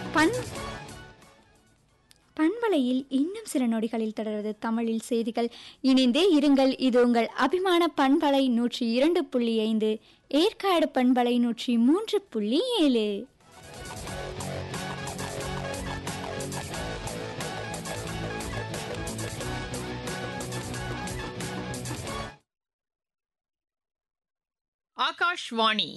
பண் பண்பலையில் இன்னும் சில நொடிகளில் தொடர்வது தமிழில் செய்திகள் இணைந்தே இருங்கள் இது உங்கள் அபிமான பண்பலை நூற்றி இரண்டு புள்ளி ஐந்து ஏற்காடு பண்பலை நூற்றி மூன்று புள்ளி ஏழு ஆகாஷ்வாணி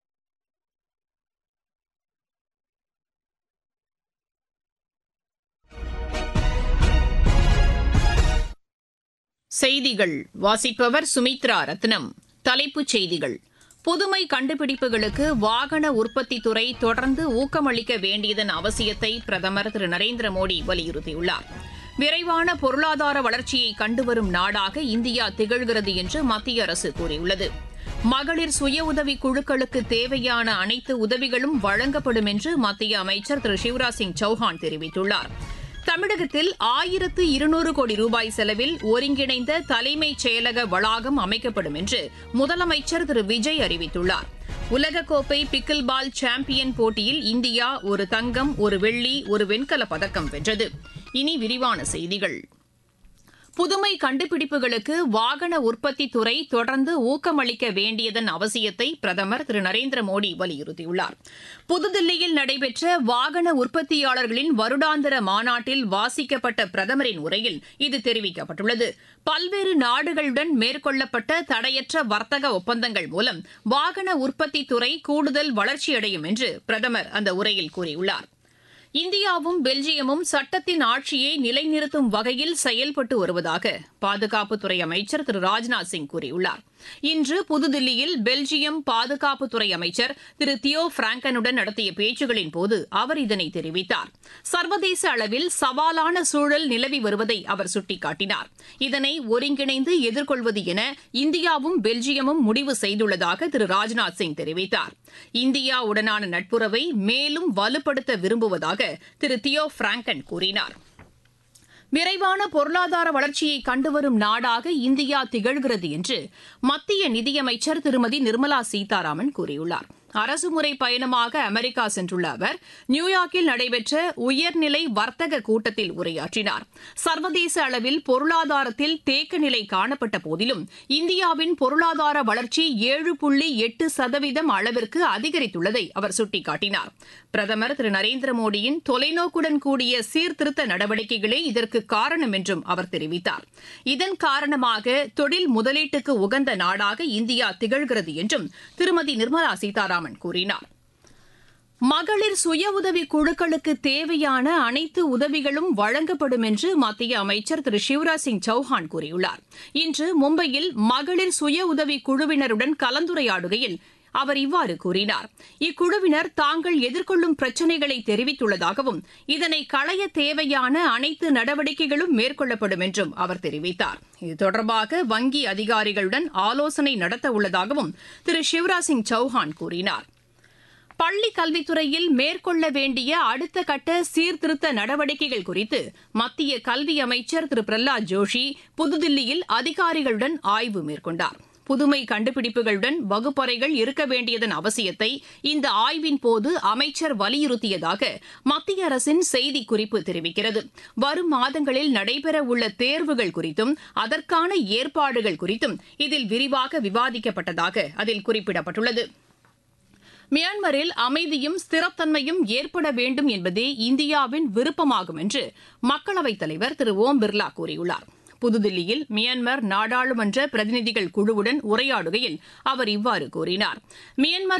செய்திகள் வாசிப்பவர் சுமித்ரா ரத்னம் தலைப்புச் செய்திகள் புதுமை கண்டுபிடிப்புகளுக்கு வாகன உற்பத்தி துறை தொடர்ந்து ஊக்கமளிக்க வேண்டியதன் அவசியத்தை பிரதமர் திரு நரேந்திர மோடி வலியுறுத்தியுள்ளார் விரைவான பொருளாதார வளர்ச்சியை கண்டுவரும் நாடாக இந்தியா திகழ்கிறது என்று மத்திய அரசு கூறியுள்ளது மகளிர் சுய உதவி குழுக்களுக்கு தேவையான அனைத்து உதவிகளும் வழங்கப்படும் என்று மத்திய அமைச்சர் திரு சிவராஜ் சிங் சௌஹான் தெரிவித்துள்ளார் தமிழகத்தில் ஆயிரத்து இருநூறு கோடி ரூபாய் செலவில் ஒருங்கிணைந்த தலைமைச் செயலக வளாகம் அமைக்கப்படும் என்று முதலமைச்சர் திரு விஜய் அறிவித்துள்ளார் உலகக்கோப்பை பிக்கில் பால் சாம்பியன் போட்டியில் இந்தியா ஒரு தங்கம் ஒரு வெள்ளி ஒரு வெண்கலப் பதக்கம் வென்றது இனி விரிவான செய்திகள் புதுமை கண்டுபிடிப்புகளுக்கு வாகன உற்பத்தி துறை தொடர்ந்து ஊக்கமளிக்க வேண்டியதன் அவசியத்தை பிரதமர் திரு நரேந்திர மோடி வலியுறுத்தியுள்ளார் புதுதில்லியில் நடைபெற்ற வாகன உற்பத்தியாளர்களின் வருடாந்திர மாநாட்டில் வாசிக்கப்பட்ட பிரதமரின் உரையில் இது தெரிவிக்கப்பட்டுள்ளது பல்வேறு நாடுகளுடன் மேற்கொள்ளப்பட்ட தடையற்ற வர்த்தக ஒப்பந்தங்கள் மூலம் வாகன உற்பத்தி துறை கூடுதல் வளர்ச்சியடையும் என்று பிரதமர் அந்த உரையில் கூறியுள்ளார் இந்தியாவும் பெல்ஜியமும் சட்டத்தின் ஆட்சியை நிலைநிறுத்தும் வகையில் செயல்பட்டு வருவதாக பாதுகாப்புத்துறை அமைச்சர் திரு ராஜ்நாத் சிங் கூறியுள்ளார் இன்று புதுதில்லியில் பெல்ஜியம் பாதுகாப்புத்துறை அமைச்சர் திரு தியோ பிராங்கனுடன் நடத்திய பேச்சுகளின் போது அவர் இதனை தெரிவித்தார் சர்வதேச அளவில் சவாலான சூழல் நிலவி வருவதை அவர் சுட்டிக்காட்டினார் இதனை ஒருங்கிணைந்து எதிர்கொள்வது என இந்தியாவும் பெல்ஜியமும் முடிவு செய்துள்ளதாக திரு ராஜ்நாத் சிங் தெரிவித்தார் இந்தியாவுடனான நட்புறவை மேலும் வலுப்படுத்த விரும்புவதாக திரு தியோ பிராங்கன் கூறினார் விரைவான பொருளாதார வளர்ச்சியை கண்டுவரும் நாடாக இந்தியா திகழ்கிறது என்று மத்திய நிதியமைச்சர் திருமதி நிர்மலா சீதாராமன் கூறியுள்ளார் அரசுமுறை பயணமாக அமெரிக்கா சென்றுள்ள அவர் நியூயார்க்கில் நடைபெற்ற உயர்நிலை வர்த்தக கூட்டத்தில் உரையாற்றினார் சர்வதேச அளவில் பொருளாதாரத்தில் தேக்க நிலை காணப்பட்ட போதிலும் இந்தியாவின் பொருளாதார வளர்ச்சி ஏழு புள்ளி எட்டு சதவீதம் அளவிற்கு அதிகரித்துள்ளதை அவர் சுட்டிக்காட்டினார் பிரதமர் திரு நரேந்திர மோடியின் தொலைநோக்குடன் கூடிய சீர்திருத்த நடவடிக்கைகளே இதற்கு காரணம் என்றும் அவர் தெரிவித்தார் இதன் காரணமாக தொழில் முதலீட்டுக்கு உகந்த நாடாக இந்தியா திகழ்கிறது என்றும் திருமதி நிர்மலா சீதாராமன் கூறினார் மகளிர் சுய உதவி குழுக்களுக்கு தேவையான அனைத்து உதவிகளும் வழங்கப்படும் என்று மத்திய அமைச்சர் திரு சிவராஜ் சிங் சௌஹான் கூறியுள்ளார் இன்று மும்பையில் மகளிர் சுய உதவி குழுவினருடன் கலந்துரையாடுகையில் அவர் இவ்வாறு கூறினார் இக்குழுவினர் தாங்கள் எதிர்கொள்ளும் பிரச்சினைகளை தெரிவித்துள்ளதாகவும் இதனை களைய தேவையான அனைத்து நடவடிக்கைகளும் மேற்கொள்ளப்படும் என்றும் அவர் தெரிவித்தார் இது தொடர்பாக வங்கி அதிகாரிகளுடன் ஆலோசனை நடத்த உள்ளதாகவும் திரு சிவராஜ் சிங் சௌஹான் கூறினார் பள்ளி கல்வித்துறையில் மேற்கொள்ள வேண்டிய அடுத்த கட்ட சீர்திருத்த நடவடிக்கைகள் குறித்து மத்திய கல்வி அமைச்சர் திரு பிரஹ்லாத் ஜோஷி புதுதில்லியில் அதிகாரிகளுடன் ஆய்வு மேற்கொண்டார் புதுமை கண்டுபிடிப்புகளுடன் வகுப்பறைகள் இருக்க வேண்டியதன் அவசியத்தை இந்த ஆய்வின் போது அமைச்சர் வலியுறுத்தியதாக மத்திய அரசின் செய்திக்குறிப்பு தெரிவிக்கிறது வரும் மாதங்களில் நடைபெறவுள்ள தேர்வுகள் குறித்தும் அதற்கான ஏற்பாடுகள் குறித்தும் இதில் விரிவாக விவாதிக்கப்பட்டதாக அதில் குறிப்பிடப்பட்டுள்ளது மியான்மரில் அமைதியும் ஸ்திரத்தன்மையும் ஏற்பட வேண்டும் என்பதே இந்தியாவின் விருப்பமாகும் என்று மக்களவைத் தலைவர் திரு ஓம் பிர்லா கூறியுள்ளார் புதுதில்லியில் மியான்மர் நாடாளுமன்ற பிரதிநிதிகள் குழுவுடன் உரையாடுகையில் அவர் இவ்வாறு கூறினார் மியான்மர்